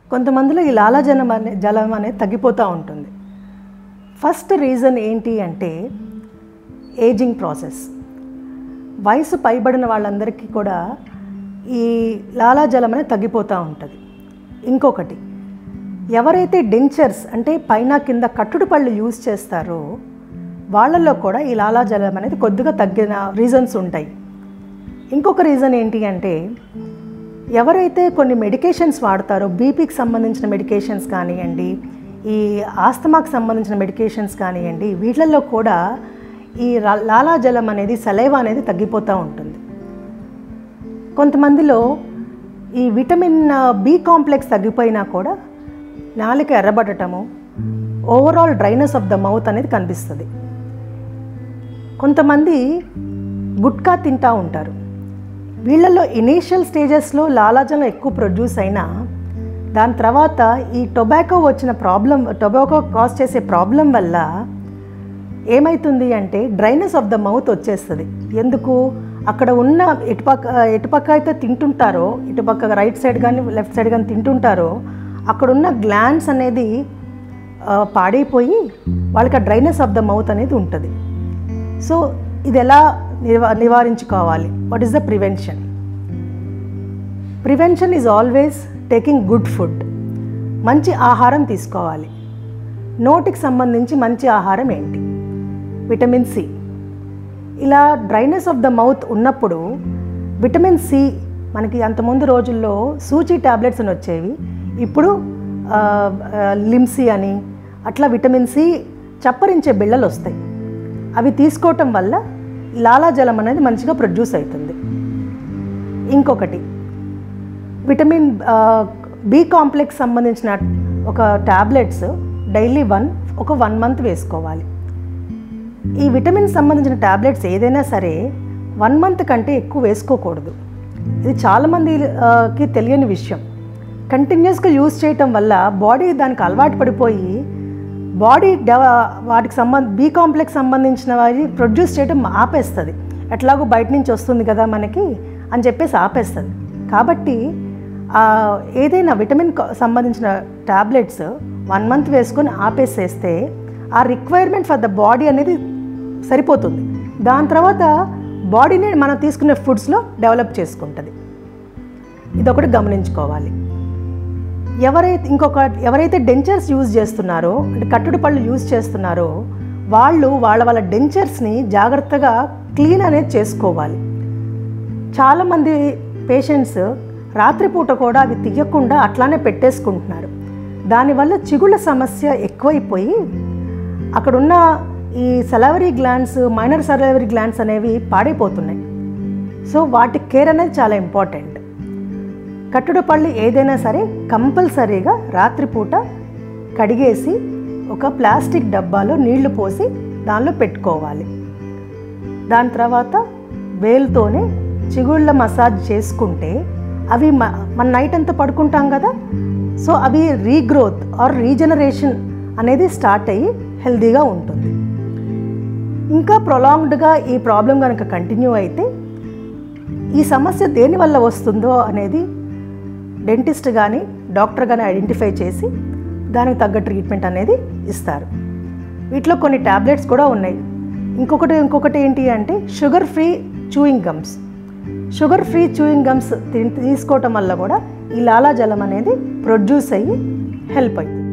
కొంతమందిలో ఈ లాలాజలం అనే జలం అనేది తగ్గిపోతూ ఉంటుంది ఫస్ట్ రీజన్ ఏంటి అంటే ఏజింగ్ ప్రాసెస్ వయసు పైబడిన వాళ్ళందరికీ కూడా ఈ లాలాజలం అనేది తగ్గిపోతూ ఉంటుంది ఇంకొకటి ఎవరైతే డెంచర్స్ అంటే పైన కింద కట్టుడు పళ్ళు యూజ్ చేస్తారో వాళ్ళల్లో కూడా ఈ లాలాజలం అనేది కొద్దిగా తగ్గిన రీజన్స్ ఉంటాయి ఇంకొక రీజన్ ఏంటి అంటే ఎవరైతే కొన్ని మెడికేషన్స్ వాడతారో బీపీకి సంబంధించిన మెడికేషన్స్ కానివ్వండి ఈ ఆస్తమాకు సంబంధించిన మెడికేషన్స్ కానివ్వండి వీటిల్లో కూడా ఈ రా- లాలాజలం అనేది సలైవా అనేది తగ్గిపోతూ ఉంటుంది కొంతమందిలో ఈ విటమిన్ బి కాంప్లెక్స్ తగ్గిపోయినా కూడా నాలుక ఎర్రబడటము overall dryness of the mouth అనేది కనిపిస్తుంది కొంతమంది గుట్కా తింటూ ఉంటారు వీళ్ళల్లో ఇనీషియల్ స్టేజెస్లో లాలాజలం ఎక్కువ ప్రొడ్యూస్ అయినా దాని తర్వాత ఈ టొబాకో వచ్చిన ప్రాబ్లం టొబాకో కాజ్ చేసే ప్రాబ్లం వల్ల ఏమవుతుంది అంటే డ్రైనెస్ ఆఫ్ ద మౌత్ వచ్చేస్తుంది ఎందుకు అక్కడ ఉన్న ఎటుపక్క ఎటుపక్క అయితే తింటుంటారో ఇటుపక్క రైట్ సైడ్ కానీ లెఫ్ట్ సైడ్ కానీ తింటుంటారో అక్కడ ఉన్న గ్లాండ్స్ అనేది ఆ, పాడైపోయి వాళ్ళకి ఆ డ్రైనెస్ ఆఫ్ ద మౌత్ అనేది ఉంటుంది సో ఇది ఎలా నివా నివారించుకోవాలి what is the prevention prevention is always taking good food మంచి ఆహారం తీసుకోవాలి నోటికి సంబంధించి మంచి ఆహారం ఏంటి విటమిన్ సి ఇలా డ్రైనెస్ ఆఫ్ ద మౌత్ ఉన్నప్పుడు విటమిన్ సి మనకి అంతకుముందు రోజుల్లో సూచి ట్యాబ్లెట్స్ అని వచ్చేవి ఇప్పుడు ఆ, ఆ, లిమ్సీ అని అట్లా విటమిన్ సి చప్పరించే బిళ్ళలు వస్తాయి అవి తీసుకోవటం వల్ల లాలాజలం అనేది మంచిగా ప్రొడ్యూస్ అవుతుంది ఇంకొకటి విటమిన్ బి కాంప్లెక్స్ సంబంధించిన ఒక ట్యాబ్లెట్స్ డైలీ వన్ ఒక వన్ మంత్ వేసుకోవాలి ఈ విటమిన్ సంబంధించిన ట్యాబ్లెట్స్ ఏదైనా సరే వన్ మంత్ కంటే ఎక్కువ వేసుకోకూడదు ఇది చాలామందికి తెలియని విషయం కంటిన్యూస్గా యూజ్ చేయటం వల్ల బాడీ దానికి అలవాటు పడిపోయి బాడీ డెవ వాటికి సంబంధ బీ కాంప్లెక్స్ సంబంధించిన వారి ప్రొడ్యూస్ చేయడం ఆపేస్తుంది ఎట్లాగో బయట నుంచి వస్తుంది కదా మనకి అని చెప్పేసి ఆపేస్తుంది కాబట్టి ఆ, ఏదైనా విటమిన్ క- సంబంధించిన ట్యాబ్లెట్స్ వన్ మంత్ వేసుకొని ఆపేసేస్తే ఆ రిక్వైర్మెంట్ ఫర్ ద బాడీ అనేది సరిపోతుంది దాని తర్వాత బాడీని మనం తీసుకునే ఫుడ్స్లో డెవలప్ చేసుకుంటుంది ఇదొకటి గమనించుకోవాలి ఎవరైతే ఇంకొక ఎవరైతే డెంచర్స్ యూజ్ చేస్తున్నారో అంటే కట్టుడు పళ్ళు యూజ్ చేస్తున్నారో వాళ్ళు వాళ్ళ వాళ్ళ డెంచర్స్ని జాగ్రత్తగా క్లీన్ అనేది చేసుకోవాలి చాలామంది పేషెంట్స్ రాత్రిపూట కూడా అవి తీయకుండా అట్లానే పెట్టేసుకుంటున్నారు దానివల్ల చిగుళ్ళ సమస్య ఎక్కువైపోయి అక్కడున్న ఈ salivary glands minor salivary glands అనేవి పాడైపోతున్నాయి సో వాటి కేర్ అనేది చాలా ఇంపార్టెంట్ కట్టుడు పళ్ళు ఏదైనా సరే కంపల్సరీగా రాత్రిపూట కడిగేసి ఒక ప్లాస్టిక్ డబ్బాలో నీళ్లు పోసి దానిలో పెట్టుకోవాలి దాని తర్వాత వేలుతోనే చిగుళ్ళ మసాజ్ చేసుకుంటే అవి మ- మన నైట్ అంతా పడుకుంటాం కదా సో అవి రీగ్రోత్ ఆర్ రీజనరేషన్ అనేది స్టార్ట్ అయ్యి హెల్తీగా ఉంటుంది ఇంకా ప్రొలాంగ్డ్గా ఈ ప్రాబ్లం కనుక కంటిన్యూ అయితే ఈ సమస్య దేని వల్ల వస్తుందో అనేది డెంటిస్ట్ కానీ డాక్టర్ కానీ ఐడెంటిఫై చేసి దానికి తగ్గ ట్రీట్మెంట్ అనేది ఇస్తారు వీటిలో కొన్ని ట్యాబ్లెట్స్ కూడా ఉన్నాయి ఇంకొకటి ఇంకొకటి ఏంటి అంటే sugar free chewing gums sugar free chewing gums తీసుకోవటం వల్ల కూడా ఈ లాలాజలం అనేది ప్రొడ్యూస్ అయ్యి హెల్ప్ అయ్యింది